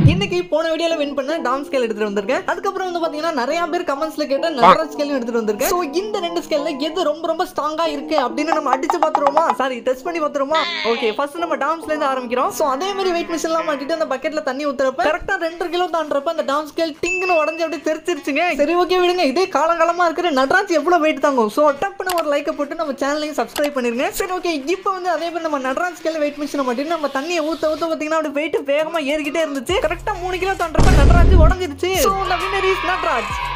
இன்னைக்கு போன வீடியோல வின் பண்ண டாம் ஸ்கேல் எடுத்துட்டு வந்திருக்கேன் அதுக்கப்புறம் வந்து பாத்தீங்கன்னா நிறைய பேர் கமெண்ட்ஸ்ல கேட்ட நடராஜ் ஸ்கேலும் எடுத்துட்டு வந்திருக்கேன் சோ இந்த ரெண்டு ஸ்கேல்ல எது ரொம்ப ரொம்ப ஸ்ட்ராங்கா இருக்கு அப்படின்னு நம்ம அடிச்சு பாத்துருவோமா சாரி டெஸ்ட் பண்ணி பாத்துருவோமா ஓகே ஃபர்ஸ்ட் நம்ம டாம்ஸ்ல இருந்து ஆரம்பிக்கிறோம் சோ அதே மாதிரி வெயிட் மிஷின் எல்லாம் மாட்டிட்டு அந்த பக்கெட்ல தண்ணி ஊத்துறப்ப கரெக்டா ரெண்டு கிலோ தாண்டறப்ப அந்த டாம் ஸ்கேல் டிங்னு உடஞ்சு அப்படியே தெரிச்சிருச்சுங்க சரி ஓகே விடுங்க இதே காலங்காலமா இருக்கிற நடராஜ் எவ்வளவு வெயிட் தாங்கும் சோ டப்புன்னு ஒரு லைக்கை போட்டு நம்ம சேனலையும் சப்ஸ்கிரைப் பண்ணிருங்க சரி ஓகே இப்போ வந்து அதே மாதிரி நம்ம நடராஜ் ஸ்கேல் வெயிட் மிஷினை மாட்டிட்டு நம்ம தண்ணியை ஊத்த ஊத்த பாத்தீங்கன்னா அப்படி வெயிட் வேகமா ஏறிக்கிட்டே இருந்துச்சு கரெக்டா மூணு கிலோ தாண்டறப்ப நடராஜ் உடஞ்சிருச்சு so the winner is Nataraj